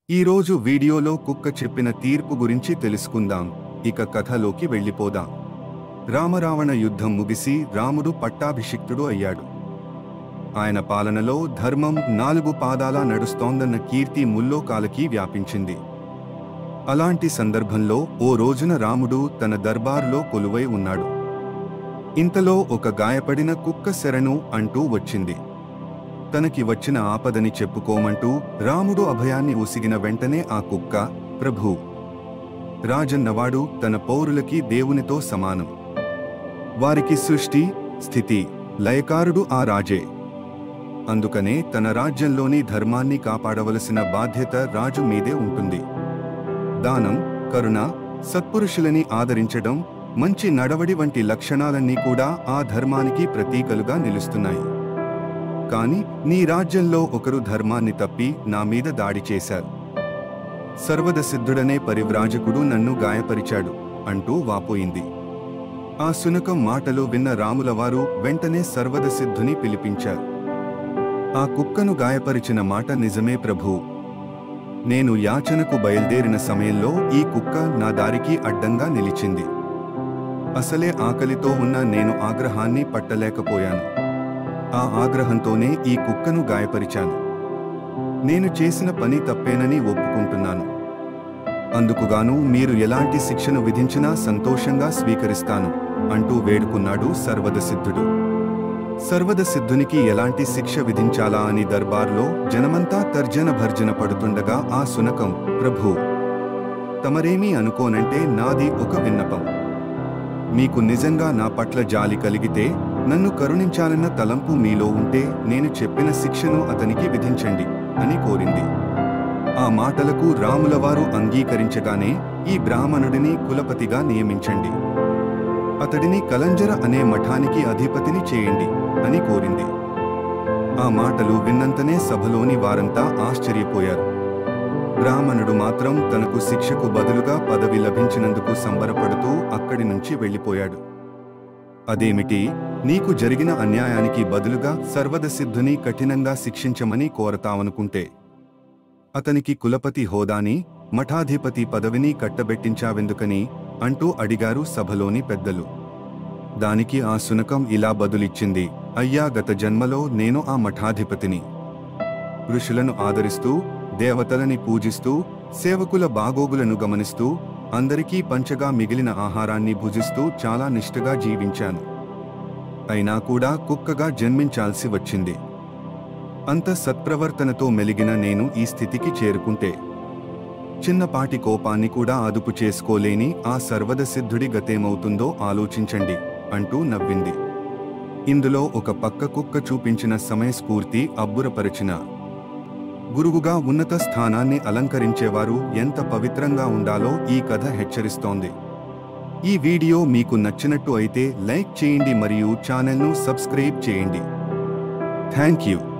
ఈరోజు వీడియోలో కుక్క చెప్పిన తీర్పు గురించి తెలుసుకుందాం ఇక కథలోకి వెళ్ళిపోదాం రామరావణ యుద్ధం ముగిసి రాముడు పట్టాభిషిక్తుడు అయ్యాడు ఆయన పాలనలో ధర్మం నాలుగు పాదాల నడుస్తోందన్న కీర్తి ముల్లోకాలకి వ్యాపించింది అలాంటి సందర్భంలో ఓ రోజున రాముడు తన దర్బారులో కొలువై ఉన్నాడు ఇంతలో ఒక గాయపడిన కుక్క శరణు అంటూ వచ్చింది తనకి వచ్చిన ఆపదని చెప్పుకోమంటూ రాముడు అభయాన్ని ఉసిగిన వెంటనే ఆ కుక్క ప్రభూ రాజన్నవాడు తన పౌరులకి దేవునితో సమానం వారికి సృష్టి స్థితి లయకారుడు ఆ రాజే అందుకనే తన రాజ్యంలోని ధర్మాన్ని కాపాడవలసిన బాధ్యత రాజు మీదే ఉంటుంది దానం కరుణ సత్పురుషులని ఆదరించడం మంచి నడవడి వంటి లక్షణాలన్నీ కూడా ఆ ధర్మానికి ప్రతీకలుగా నిలుస్తున్నాయి కాని నీ రాజ్యంలో ఒకరు ధర్మాన్ని తప్పి నా మీద దాడి చేశారు సర్వదసిద్ధుడనే పరివ్రాజకుడు నన్ను గాయపరిచాడు అంటూ వాపోయింది ఆ సునకం మాటలు విన్న రాములవారు వెంటనే సర్వదసిద్ధుని పిలిపించారు ఆ కుక్కను గాయపరిచిన మాట నిజమే ప్రభూ నేను యాచనకు బయల్దేరిన సమయంలో ఈ కుక్క నా దారికి అడ్డంగా నిలిచింది అసలే ఆకలితో ఉన్న నేను ఆగ్రహాన్ని పట్టలేకపోయాను ఆ ఆగ్రహంతోనే ఈ కుక్కను గాయపరిచాను నేను చేసిన పని తప్పేనని ఒప్పుకుంటున్నాను అందుకుగాను మీరు ఎలాంటి శిక్షను విధించినా సంతోషంగా స్వీకరిస్తాను అంటూ వేడుకున్నాడు సర్వదసిద్ధుడు సర్వదసిద్ధునికి ఎలాంటి శిక్ష విధించాలా అని దర్బార్లో జనమంతా తర్జన భర్జన పడుతుండగా ఆ సునకం ప్రభూ తమరేమీ అనుకోనంటే నాది ఒక విన్నపం మీకు నిజంగా నా పట్ల జాలి కలిగితే నన్ను కరుణించాలన్న తలంపు మీలో ఉంటే నేను చెప్పిన శిక్షను అతనికి విధించండి అని కోరింది ఆ మాటలకు రాములవారు అంగీకరించగానే ఈ బ్రాహ్మణుడిని కులపతిగా నియమించండి అతడిని కలంజర అనే మఠానికి అధిపతిని చేయండి అని కోరింది ఆ మాటలు విన్నంతనే సభలోని వారంతా ఆశ్చర్యపోయారు బ్రాహ్మణుడు మాత్రం తనకు శిక్షకు బదులుగా పదవి లభించినందుకు సంబరపడుతూ అక్కడి నుంచి వెళ్ళిపోయాడు అదేమిటి నీకు జరిగిన అన్యాయానికి బదులుగా సర్వదసిద్ధుని కఠినంగా శిక్షించమని కోరతావనుకుంటే అతనికి కులపతి హోదాని మఠాధిపతి పదవిని కట్టబెట్టించావెందుకని అంటూ అడిగారు సభలోని పెద్దలు దానికి ఆ సునకం ఇలా బదులిచ్చింది అయ్యా గత జన్మలో నేను ఆ మఠాధిపతిని ఋషులను ఆదరిస్తూ దేవతలని పూజిస్తూ సేవకుల బాగోగులను గమనిస్తూ అందరికీ పంచగా మిగిలిన ఆహారాన్ని భుజిస్తూ చాలా నిష్ఠగా జీవించాను అయినా కూడా కుక్కగా జన్మించాల్సి వచ్చింది అంత సత్ప్రవర్తనతో మెలిగిన నేను ఈ స్థితికి చేరుకుంటే చిన్నపాటి కోపాన్ని కూడా అదుపు చేసుకోలేని ఆ సర్వదసిద్ధుడి గతేమవుతుందో ఆలోచించండి అంటూ నవ్వింది ఇందులో ఒక పక్క కుక్క చూపించిన సమయస్ఫూర్తి అబ్బురపరిచిన గురువుగా ఉన్నత స్థానాన్ని అలంకరించేవారు ఎంత పవిత్రంగా ఉండాలో ఈ కథ హెచ్చరిస్తోంది ఈ వీడియో మీకు నచ్చినట్టు అయితే లైక్ చేయండి మరియు ఛానల్ను సబ్స్క్రైబ్ చేయండి థ్యాంక్ యూ